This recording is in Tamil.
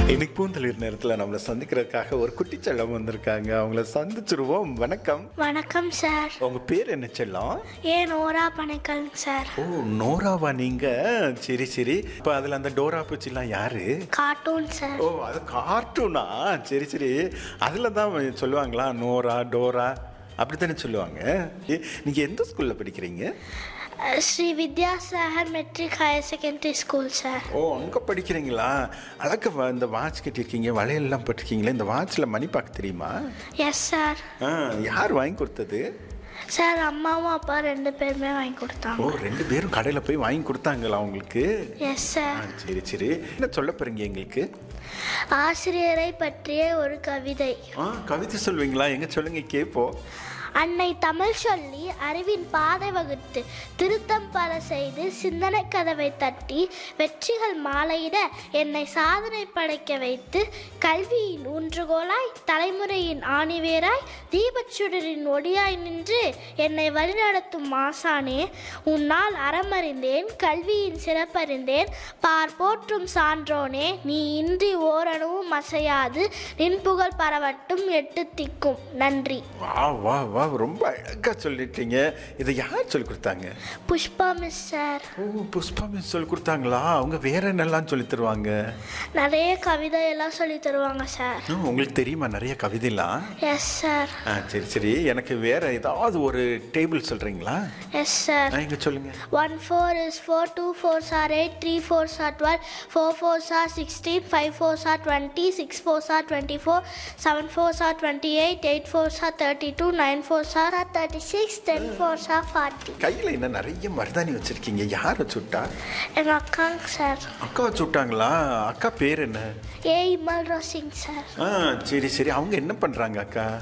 இன்னைக்கு பூந்தளிர் நேரத்தில் நம்மளை சந்திக்கிறதுக்காக ஒரு குட்டி செல்லம் வந்திருக்காங்க அவங்கள சந்திச்சிருவோம் வணக்கம் வணக்கம் சார் உங்க பேர் என்ன செல்லம் ஏன் ஓரா பனைக்கல்ங்க சார் ஓ நோராவா நீங்க சரி சரி இப்போ அதில் அந்த டோரா பூச்சிலாம் யாரு கார்ட்டூன் சார் ஓ அது கார்ட்டூனா சரி சரி அதில் தான் சொல்லுவாங்களா நோரா டோரா அப்படித்தானே சொல்லுவாங்க ஏ, நீங்க எந்த ஸ்கூல்ல படிக்கிறீங்க அஹ், Shri Vidyasagar matric higher secondary school sir ஓ அங்கே படிக்கிறீங்களா அழக வ- இந்த வாட்ச் கட்டியிருக்கீங்க வளையல்லாம் போட்டிருக்கீங்களே இந்த வாட்சில் மணி பார்க்க தெரியுமா எஸ் சார் ஆ யார் வாங்கி கொடுத்தது சார் அம்மாவும் அப்பா ரெண்டு பேருமே வாங்கி ஓ கொடுத்தாங்க ரெண்டு பேரும் கடையில் போய் வாங்கி கொடுத்தாங்களா உங்களுக்கு எஸ் ஆ சார் சரி சரி என்ன சொல்ல போறீங்க எங்களுக்கு ஆசிரியரை பற்றிய ஒரு கவிதை ஆ கவிதை சொல்வீங்களா எங்க சொல்லுங்க கேட்போம் அன்னை தமிழ் சொல்லி அறிவின் பாதை வகுத்து திருத்தம் பல செய்து சிந்தனை கதவை தட்டி வெற்றிகள் மாலையிட என்னை சாதனை படைக்க வைத்து கல்வியின் ஊன்றுகோலாய் தலைமுறையின் ஆணிவேராய் தீபச்சுடரின் ஒளியாய் நின்று என்னை வழிநடத்தும் மாசானே உன்னால் அறமறிந்தேன் கல்வியின் சிறப்பறிந்தேன் பார் போற்றும் சான்றோனே நீ இன்றி ஓரணுவும் அசையாது நின் புகழ் பரவட்டும் எட்டு திக்கும் நன்றி வா வா வா ரொம்ப அழகா சொல்லிட்டீங்க இதை யார் சொல்லி கொடுத்தாங்க புஷ்பா மிஸ் சார் ஓ புஷ்பா மிஸ் சொல்லி கொடுத்தாங்களா அவங்க வேற என்னெல்லாம் சொல்லி தருவாங்க நிறைய கவிதை எல்லாம் சொல்லி தருவாங்க சார் ஆ, உங்களுக்கு தெரியுமா நிறைய கவிதைலாம் எஸ் சார் ஆ சரி சரி எனக்கு வேற ஏதாவது ஒரு டேபிள் சொல்றீங்களா எஸ் சார் ஆ, இங்க சொல்லுங்க one four is four two fours are eight three fours are twelve four fours are sixteen five fours are twenty six fours are twenty four seven fours are twenty eight eight fours are thirty two nine fours are thirty six ten fours are forty கையில என்ன நிறைய மருதாணி வச்சிருக்கீங்க யாரை சுட்டா எங்கள் அக்காங்க சார் அக்கா சுட்டாங்களா அக்கா பேர் என்ன ஏ இமல் ரோசிங் சார் ஆ சரி சரி அவங்க என்ன பண்றாங்க அக்கா